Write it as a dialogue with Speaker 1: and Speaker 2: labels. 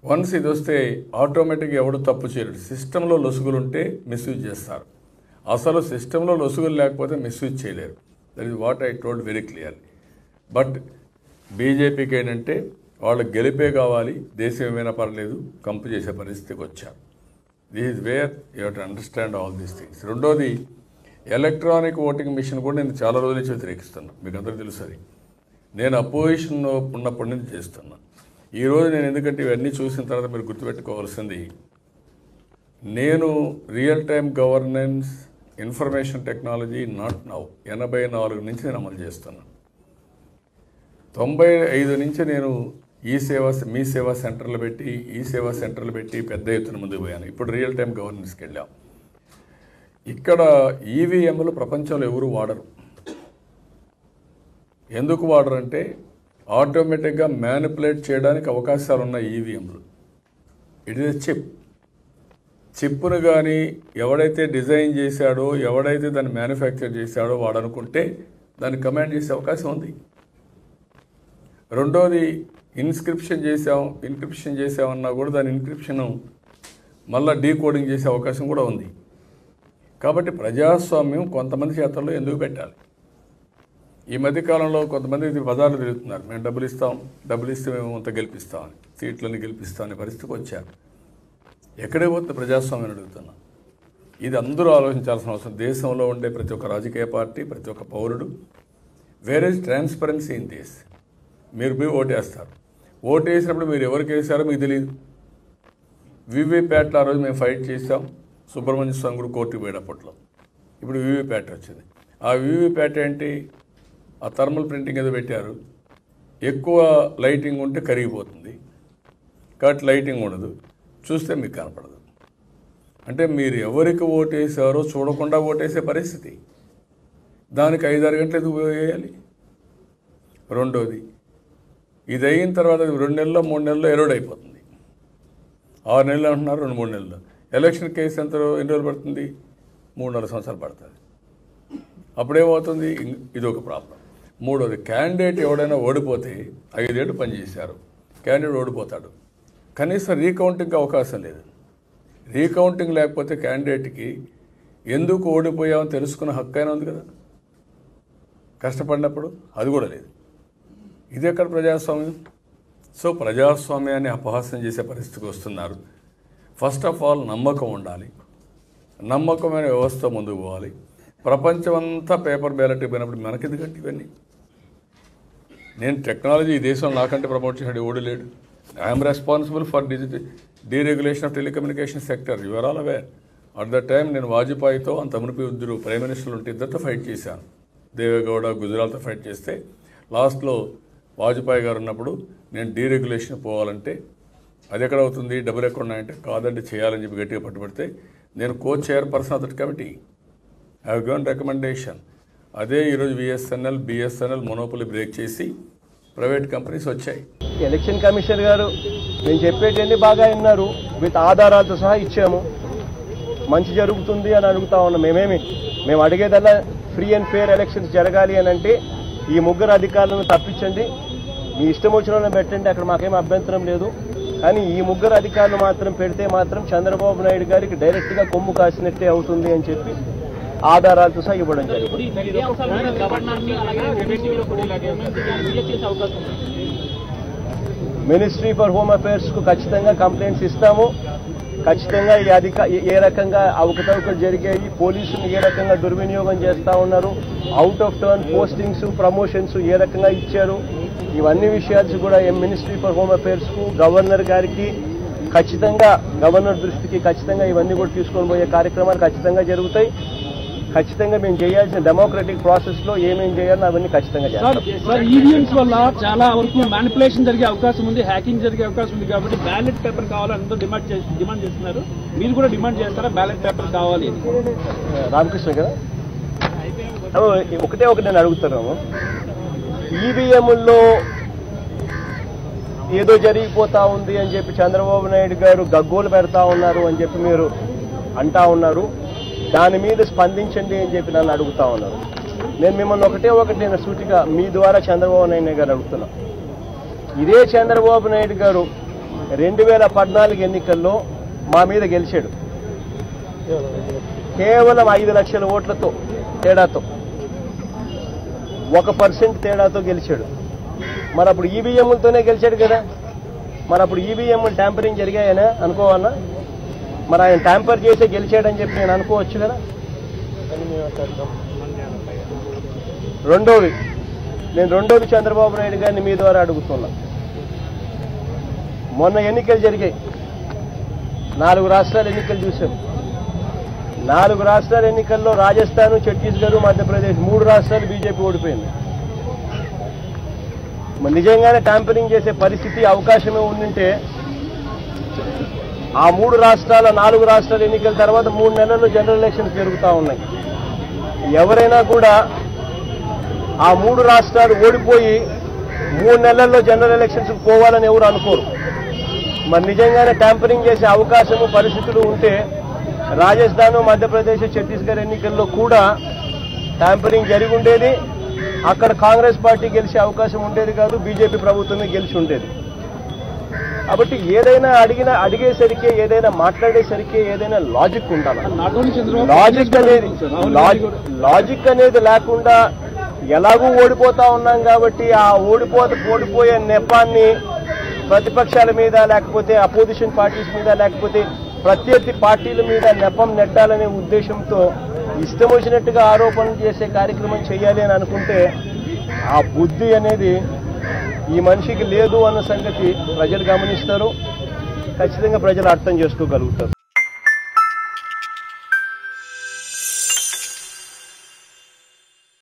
Speaker 1: once ఇది వస్తే ఆటోమేటిక్గా ఎవడు తప్పు చేయడు సిస్టంలో లొసుగులు ఉంటే మిస్యూజ్ చేస్తారు అసలు సిస్టంలో లొసుగులు లేకపోతే మిస్యూజ్ చేయలేరు that is what I told very clear but బీజేపీకి ఏంటంటే వాళ్ళు గెలిపే కావాలి దేశం ఏమైనా పర్లేదు కంపు చేసే పరిస్థితికి వచ్చారు this is where you to understand all these things రెండోది ఎలక్ట్రానిక్ ఓటింగ్ మిషన్ కూడా నేను చాలా రోజుల నుంచి వ్యతిరేకిస్తున్నా మీకు అందరికీ తెలుసు అది నేను అపోజిషన్లో ఉన్నప్పటి నుంచి చేస్తున్నా ఈరోజు నేను ఎందుకంటే ఇవన్నీ చూసిన తర్వాత మీరు గుర్తుపెట్టుకోవాల్సింది నేను real time governance information technology not now ఎనభై నాలుగు నుంచి నేను అమలు చేస్తున్నాను తొంభై ఐదు నుంచి నేను ఈ సేవా మీ సేవా సెంటర్లు పెట్టి ఈ సేవా సెంటర్లు పెట్టి పెద్ద ఎత్తున ముందుకు పోయాను ఇప్పుడు రియల్ టైం గవర్నెన్స్కి వెళ్ళాం ఇక్కడ ఈవీఎంలు ప్రపంచంలో ఎవరు వాడరు ఎందుకు వాడరంటే ఆటోమేటిక్గా మ్యానిపులేట్ చేయడానికి అవకాశాలు ఉన్నాయి ఈవీఎంలు ఇట్ ఇస్ చిప్ చిప్ను కానీ ఎవడైతే డిజైన్ చేశాడో ఎవడైతే దాన్ని మ్యానుఫ్యాక్చర్ చేశాడో వాడు అనుకుంటే దాన్ని కమాండ్ చేసే అవకాశం ఉంది రెండోది ఇన్స్క్రిప్షన్ చేసాం ఇన్క్రిప్షన్ చేసామన్నా కూడా దాని ఇన్క్రిప్షన్ మళ్ళీ డీకోడింగ్ చేసే అవకాశం కూడా ఉంది కాబట్టి ప్రజాస్వామ్యం కొంతమంది చేతల్లో ఎందుకు పెట్టాలి ఈ మధ్యకాలంలో కొంతమంది ఇది బజార్లు తిరుగుతున్నారు మేము డబ్బులు ఇస్తాం డబ్బులు ఇస్తే మేము అంత గెలిపిస్తామని సీట్లని గెలిపిస్తాం అనే పరిస్థితికి వచ్చారు ఎక్కడే పోతుంది ప్రజాస్వామ్యం అని అడుగుతున్నా ఇది అందరూ ఆలోచించాల్సిన అవసరం దేశంలో ఉండే ప్రతి ఒక్క రాజకీయ పార్టీ ప్రతి ఒక్క పౌరుడు వేరే ట్రాన్స్పరెన్సీ ఇన్ దిస్ మీరు పోయి ఓటేస్తారు ఓటు వేసినప్పుడు మీరు ఎవరికి వేసారో మీకు తెలియదు వివిప్యాట్లో ఆ రోజు మేము ఫైట్ చేసాం సుబ్రహ్మణ్య స్వామి కూడా కోర్టుకు పోయేటప్పట్లో ఇప్పుడు వివిప్యాట్ వచ్చింది ఆ వివిప్యాట్ ఏంటి ఆ థర్మల్ ప్రింటింగ్ ఏదో పెట్టారు ఎక్కువ లైటింగ్ ఉంటే కరిగిపోతుంది కాబట్టి లైటింగ్ ఉండదు చూస్తే మీకు కనపడదు అంటే మీరు ఎవరికి ఓటేసారో చూడకుండా ఓటేసే పరిస్థితి దానికి ఐదారు గంటలు ఎందుకు వేయాలి రెండోది ఇది అయిన తర్వాత అది రెండు నెలల్లో మూడు నెలల్లో ఎరోడ్ అయిపోతుంది ఆరు నెలలు అంటున్నారు రెండు మూడు నెలలు ఎలక్షన్ కేసు ఎంత రో- ఎన్ని రోజులు పడుతుంది మూడున్నర సంవత్సరాలు పడుతుంది అప్పుడేమవుతుంది ఇం- ఇది ఒక ప్రాబ్లం మూడోది క్యాండిడేట్ ఎవడైనా ఓడిపోతే ఐదేళ్ళు పనిచేశారు క్యాండిడేట్ ఓడిపోతాడు కనీసం రీకౌంటింగ్కి అవకాశం లేదు రీకౌంటింగ్ లేకపోతే క్యాండిడేట్కి ఎందుకు ఓడిపోయామని తెలుసుకున్న హక్కు అయినా ఉంది కదా కష్టపడినప్పుడు అది కూడా లేదు ఇది ఎక్కడ ప్రజాస్వామ్యం సో ప్రజాస్వామ్యాన్ని అపహాస్యం చేసే పరిస్థితికి వస్తున్నారు ఫస్ట్ ఆఫ్ ఆల్ నమ్మకం ఉండాలి నమ్మకమైన వ్యవస్థ ముందుకు పోవాలి ప్రపంచం అంతా పేపర్ బ్యాలెట్ పోయినప్పుడు మనకెందుకంటే ఇవన్నీ నేను టెక్నాలజీ ఈ దేశంలో నాకంటే ప్రమోట్ చేసాడు ఎవడు లేడు I'm responsible for digital deregulation of telecommunication sector your all aware at the time నేను వాజ్పేయితో అంత మునిపి ఇద్దరు ప్రైమ్ మినిస్టర్లు ఉంటే ఇద్దరితో ఫైట్ చేశాను దేవేగౌడ గుజరాల్తో ఫైట్ చేస్తే లాస్ట్లో వాజ్పేయి గారు ఉన్నప్పుడు నేను డీరెగ్యులేషన్ పోవాలంటే అది ఎక్కడ అవుతుంది డబ్బులు ఎక్కడ ఉన్నాయంటే కాదండి చేయాలని చెప్పి గట్టిగా పట్టుబడితే నేను కో చైర్పర్సన్ అతడి committee I have given recommendation అదే ఈరోజు విఎస్ఎన్ఎల్ బిఎస్ఎన్ఎల్ మొనోపలి బ్రేక్ చేసి ప్రైవేట్ కంపెనీస్ వచ్చాయి
Speaker 2: ఎలక్షన్ కమిషనర్ గారు నేను చెప్పేటన్ని బాగా విన్నారు విత్ ఆధారాలతో సహా ఇచ్చాము మంచి జరుగుతుంది అని అడుగుతా ఉన్నాం మేమేమి మేము అడిగేదల్లా ఫ్రీ అండ్ ఫేర్ ఎలక్షన్స్ జరగాలి అని అంటే ఈ ముగ్గురు అధికారులను తప్పించండి మీ ఇష్టం వచ్చిన వాళ్ళని పెట్టండి అక్కడ మాకేం అభ్యంతరం లేదు కానీ ఈ ముగ్గురు అధికారులు మాత్రం పెడితే మాత్రం చంద్రబాబు నాయుడు గారికి డైరెక్ట్గా కొమ్ము కాసినట్టే అవుతుంది అని చెప్పి ఆధారాలతో సహా ఇవ్వడం జరిగింది
Speaker 3: ఇప్పుడు ఈ ఇదే అంశాల మీద గవర్నర్ని అలాగే రెవెన్యూలో కూడా ఇలాగే వీడియో చేసే అవకాశం ఉంది
Speaker 2: మినిస్ట్రీ ఫర్ హోమ్ అఫైర్స్ కు ఖచ్చితంగా కంప్లైంట్స్ ఇస్తాము ఖచ్చితంగా ఈ అధిక ఏ రకంగా అవకతవకలు జరిగాయి పోలీసులు ఏ రకంగా దుర్వినియోగం చేస్తా ఉన్నారు out of turn postings promotions ఏ రకంగా ఇచ్చారు ఇవన్నీ విషయాలు కూడా మినిస్ట్రీ ఫర్ హోమ్ అఫైర్స్ కు గవర్నర్ గారికి ఖచ్చితంగా గవర్నర్ దృష్టికి ఖచ్చితంగా ఇవన్నీ కూడా తీసుకొని పోయే కార్యక్రమాలు ఖచ్చితంగా జరుగుతాయి ఖచ్చితంగా మేము చేయాల్సిన డెమోక్రటిక్ ప్రాసెస్ లో ఏమేం చేయాలో అవన్నీ ఖచ్చితంగా చేస్తాం
Speaker 3: సార్ సార్ ఈవీఎంస్ వల్ల చాలా వరకు మ్యానిపులేషన్ జరిగే అవకాశం ఉంది హ్యాకింగ్ జరిగే అవకాశం ఉంది కాబట్టి బ్యాలెట్ పేపర్ కావాలని అందరూ డిమాండ్ చేసి డిమాండ్ చేస్తున్నారు మీరు కూడా డిమాండ్ చేస్తారా బ్యాలెట్ పేపర్ కావాలి అని
Speaker 2: రామకృష్ణ కదా అమ్మో, ఒకటే ఒకటి నేను అడుగుతున్నాము ఈవీఎంల్లో ఏదో జరిగిపోతా ఉంది అని చెప్పి చంద్రబాబు నాయుడు గారు గగ్గోలు పెడతా ఉన్నారు అని చెప్పి మీరు అంటా ఉన్నారు దాని మీద స్పందించండి అని చెప్పి నన్ను అడుగుతా ఉన్నారు నేను మిమ్మల్ని ఒకటే ఒకటి నేను సూటిగా మీ ద్వారా చంద్రబాబు నాయుడు గారు అడుగుతున్నా ఇదే చంద్రబాబు నాయుడు గారు రెండు వేల పద్నాలుగు ఎన్నికల్లో మా మీద గెలిచాడు కేవలం ఐదు లక్షల ఓట్లతో తేడాతో ఒక పర్సెంట్ తేడాతో గెలిచాడు మరి అప్పుడు ఈవీఎంలతోనే గెలిచాడు కదా మరి అప్పుడు ఈవీఎం ట్యాంపరింగ్ జరిగాయనా అనుకోవన్నా మరి ఆయన ట్యాంపర్ చేసే గెలిచాడని చెప్పి నేను అనుకోవచ్చు కదా రెండోది నేను రెండోది చంద్రబాబు నాయుడు గారిని మీ ద్వారా అడుగుతున్నా మొన్న ఎన్నికలు జరిగాయి నాలుగు రాష్ట్రాల ఎన్నికలు చూసాం నాలుగు రాష్ట్రాల ఎన్నికల్లో రాజస్థాన్ ఛత్తీస్గఢ్ మధ్యప్రదేశ్ మూడు రాష్ట్రాలు బీజేపీ ఓడిపోయింది మరి నిజంగానే ట్యాంపరింగ్ చేసే పరిస్థితి అవకాశమే ఉండింటే ఆ మూడు రాష్ట్రాల నాలుగు రాష్ట్రాల ఎన్నికల తర్వాత మూడు నెలల్లో జనరల్ ఎలక్షన్స్ జరుగుతూ ఉన్నాయి ఎవరైనా కూడా ఆ మూడు రాష్ట్రాలు ఓడిపోయి మూడు నెలల్లో జనరల్ ఎలక్షన్స్ పోవాలని ఎవరు అనుకోరు మరి నిజంగానే ట్యాంపరింగ్ చేసే అవకాశము పరిస్థితులు ఉంటే రాజస్థాన్ మధ్యప్రదేశ్ ఛత్తీస్గఢ్ ఎన్నికల్లో కూడా ట్యాంపరింగ్ జరిగి ఉండేది అక్కడ కాంగ్రెస్ పార్టీ గెలిచే అవకాశం ఉండేది కాదు బీజేపీ ప్రభుత్వమే గెలిచి ఉండేది కాబట్టి ఏదైనా అడిగిన అడిగేసరికి ఏదైనా మాట్లాడేసరికి ఏదైనా లాజిక్ ఉండాలి
Speaker 3: నాట్ ఓన్లీ చంద్రబాబు
Speaker 2: లాజిక్ అనేది
Speaker 3: రాహుల్ గాంధీ కూడా
Speaker 2: లాజిక్ అనేది లేకుండా ఎలాగూ ఓడిపోతా ఉన్నాం కాబట్టి ఆ ఓడిపోత ఓడిపోయే నెపాన్ని ప్రతిపక్షాల మీద లేకపోతే అపోజిషన్ పార్టీస్ మీద లేకపోతే ప్రత్యర్థి పార్టీల మీద నెపం నెట్టాలనే ఉద్దేశంతో ఇష్టం వచ్చినట్టుగా ఆరోపణలు చేసే కార్యక్రమం చేయాలి అని అనుకుంటే ఆ బుద్ధి అనేది ఈ మనిషికి లేదు అన్న సంగతి ప్రజలు గమనిస్తారు ఖచ్చితంగా ప్రజలు అర్థం చేసుకోగలుగుతారు